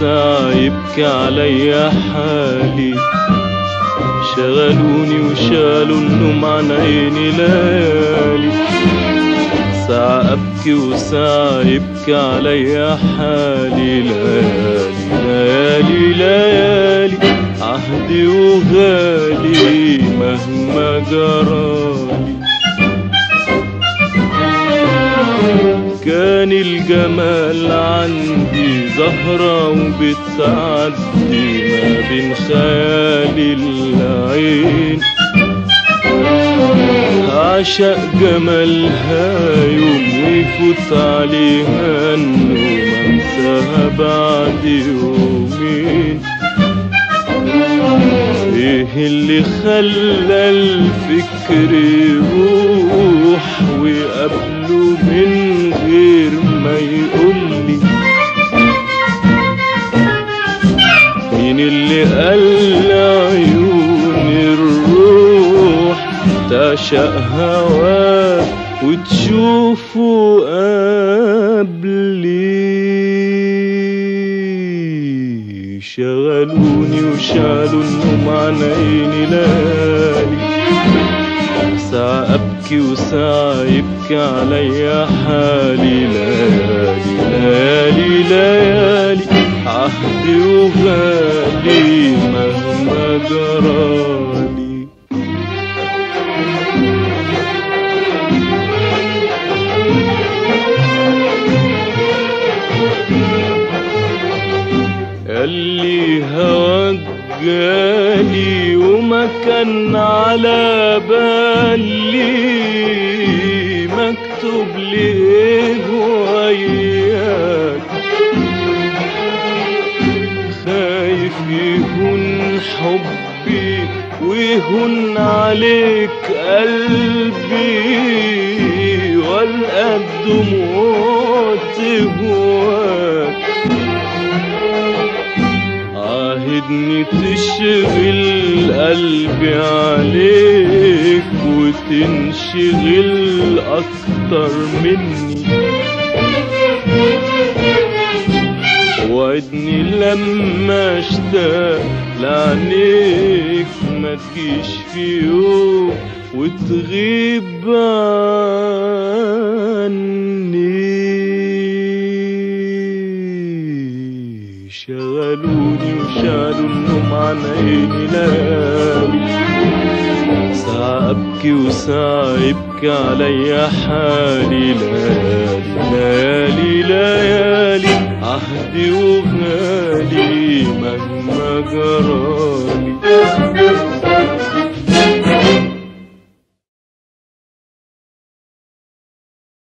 وساعة يبكي عليا حالي شغلوني وشالوا النوم عن عيني ليالي ساعة أبكي وساعة يبكي عليا حالي ليالي ليالي ليالي عهدي وغالي مهما جرالي كان الجمال عندي زهرة وبتعدي ما بين خيالي العين عشق جمالها يوم ويفوت عليها النوم انساها بعد يومين ايه اللي خلى الفكر يروح وقبله من غير ما يقولي مين اللي قال عيون الروح تعشق هواه وتشوفه قبلي شغلوني وشالوا النوم عن عيني ليالي ساعة أبكي وساعة يبكي عليا حالي ليالي ليالي ليالي عهدي وغالي مهما جرالي اللي هواك جالي وما كان على بالي مكتوب ليه وياك خايف يهون حبي ويهون عليك قلبي والقى الدموع تهواك عاهدني تشغل قلبي عليك وتنشغل اكتر مني وعدني لما اشتاق لعينيك ما تجيش في يوم وتغيب عني شغلوني وشالوا النوم عن عيني ليالي ساعة أبكي وساعة يبكي عليا حالي ليالي ليالي ليالي عهدي وغالي مهما جرالي